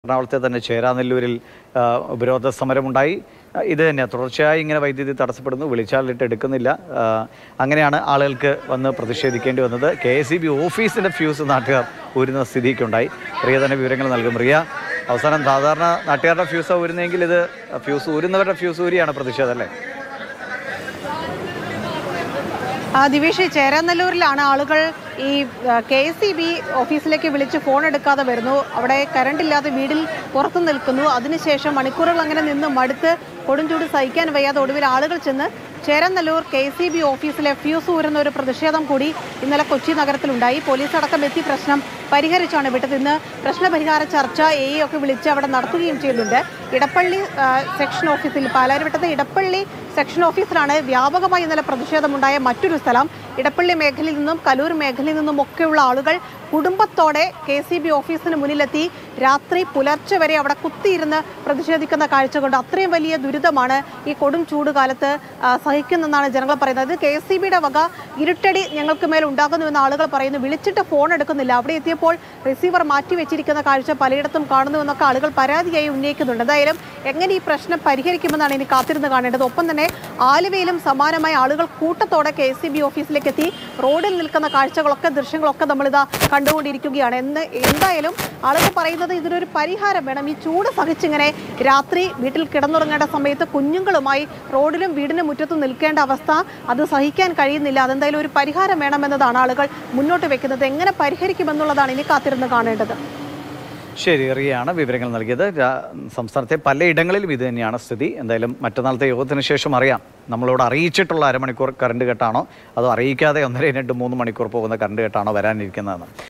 എറണാകുളത്തെ തന്നെ ചേരാനെല്ലൂരിൽ ആ, ഉപരോധ സമരമുണ്ടായി ആ, ഇത് തന്നെ തുടർച്ചയായി ഇങ്ങനെ വൈദ്യുതി തടസ്സപ്പെടുന്നു വിളിച്ചാലിട്ട് എടുക്കുന്നില്ല ആ, അങ്ങനെയാണ് ആളുകൾക്ക് വന്ന് പ്രതിഷേധിക്കേണ്ടി വന്നത് കെ എസ് ബി ഓഫീസിൻ്റെ ഫ്യൂസ് നാട്ടുകാർ ഊരുന്ന സ്ഥിതിക്കുണ്ടായി റിയ തന്നെ വിവരങ്ങൾ നൽകും റിയ അവസാനം സാധാരണ നാട്ടുകാരുടെ ഫ്യൂസ് ഊരുന്നെങ്കിൽ ഇത് ഫ്യൂസ് ഊരുന്നവരുടെ ഫ്യൂസ് ഊരിയാണ് പ്രതിഷേധം അല്ലേ ആ, ദിവേഷ് ചേരാനല്ലൂരിലാണ് ആളുകൾ ഈ കെ എസ് ഇ ബി ഓഫീസിലേക്ക് വിളിച്ച് ഫോൺ എടുക്കാതെ വരുന്നു അവിടെ കറണ്ട് ഇല്ലാതെ വീടിൽ പുറത്തു നിൽക്കുന്നു അതിനുശേഷം മണിക്കൂറുകൾ അങ്ങനെ നിന്ന് മടുത്ത് കൊടുംചൂട് സഹിക്കാൻ വയ്യാതെ ഒടുവിൽ ആളുകൾ ചെന്ന് ചേരാനല്ലൂർ കെ സി ബി ഓഫീസിലെ ഫ്യൂസ് ഊരുന്ന ഒരു പ്രതിഷേധം കൂടി ഇന്നലെ കൊച്ചി നഗരത്തിലുണ്ടായി പോലീസ് അടക്കം എത്തി പ്രശ്നം പരിഹരിച്ചാണ് വിട്ടത് ഇന്ന് പ്രശ്നപരിഹാര ചർച്ച എ ഒക്കെ വിളിച്ച് അവിടെ നടത്തുകയും ചെയ്യുന്നുണ്ട് ഇടപ്പള്ളി ആ, സെക്ഷൻ ഓഫീസിൽ പാലാരിവട്ടത്തെ ഇടപ്പള്ളി സെക്ഷൻ ഓഫീസിലാണ് വ്യാപകമായി ഇന്നലെ പ്രതിഷേധമുണ്ടായ മറ്റൊരു സ്ഥലം ഇടപ്പള്ളി മേഖലയിൽ നിന്നും കലൂർ മേഖലയിൽ നിന്നും ഒക്കെയുള്ള ആളുകൾ കുടുംബത്തോടെ കെ സി ബി ഓഫീസിന് മുന്നിലെത്തി രാത്രി പുലർച്ചെ വരെ അവിടെ കുത്തിയിരുന്ന് പ്രതിഷേധിക്കുന്ന കാഴ്ച കൊണ്ട് അത്രയും വലിയ ദുരിതമാണ് ഈ കൊടും ചൂട് കാലത്ത് ആ, സഹിക്കുന്നെന്നാണ് ജനങ്ങൾ പറയുന്നത് അത് കെ എസ് ബിയുടെ വക ഇരുട്ടടി ഞങ്ങൾക്ക് മേൽ ഉണ്ടാകുന്നുവെന്ന് ആളുകൾ പറയുന്നു വിളിച്ചിട്ട് ഫോൺ എടുക്കുന്നില്ല അവിടെ എത്തിയപ്പോൾ റിസീവർ മാറ്റി വെച്ചിരിക്കുന്ന കാഴ്ച പലയിടത്തും കാണുന്നുവെന്നൊക്കെ ആളുകൾ പരാതിയായി ഉന്നയിക്കുന്നുണ്ട് എന്തായാലും എങ്ങനെ ഈ പ്രശ്നം പരിഹരിക്കുമെന്നാണ് ഇനി കാത്തിരുന്ന് കാണേണ്ടത് ഒപ്പം തന്നെ ആലുവയിലും സമാനമായ ആളുകൾ കൂട്ടത്തോടെ കെ എസ് ബി ഓഫീസിലേക്ക് എത്തി റോഡിൽ നിൽക്കുന്ന കാഴ്ചകളൊക്കെ ദൃശ്യങ്ങളൊക്കെ നമ്മളിതാ കണ്ടുകൊണ്ടിരിക്കുകയാണ് എന്ന് എന്തായാലും ആളുകൾ പറയുന്നത് ഇതിനൊരു പരിഹാരം വേണം ഈ ചൂട് സഹിച്ചിങ്ങനെ രാത്രി വീട്ടിൽ കിടന്നുറങ്ങേണ്ട സമയത്ത് കുഞ്ഞുങ്ങളുമായി റോഡിലും വീടിനും മുറ്റത്തും നിൽക്കേണ്ട അവസ്ഥ അത് സഹിക്കാൻ കഴിയുന്നില്ല അതെന്തായാലും ഒരു പരിഹാരം വേണമെന്നതാണ് ആളുകൾ മുന്നോട്ട് വെക്കുന്നത് എങ്ങനെ പരിഹരിക്കുമെന്നുള്ളതാണ് ഇനി കാത്തിരുന്ന് കാണേണ്ടത് ശരി റിയയാണ് വിവരങ്ങൾ നൽകിയത് രാ- സംസ്ഥാനത്തെ പലയിടങ്ങളിലും ഇത് തന്നെയാണ് സ്ഥിതി എന്തായാലും മറ്റന്നാളത്തെ യോഗത്തിന് ശേഷം അറിയാം നമ്മളോട് അറിയിച്ചിട്ടുള്ള അരമണിക്കൂർ കറണ്ട് കെട്ടാണോ അതോ അറിയിക്കാതെ ഒന്നര രണ്ട് മൂന്ന് മണിക്കൂർ പോകുന്ന കറണ്ട് കെട്ടാണോ വരാനിരിക്കുന്നതെന്ന്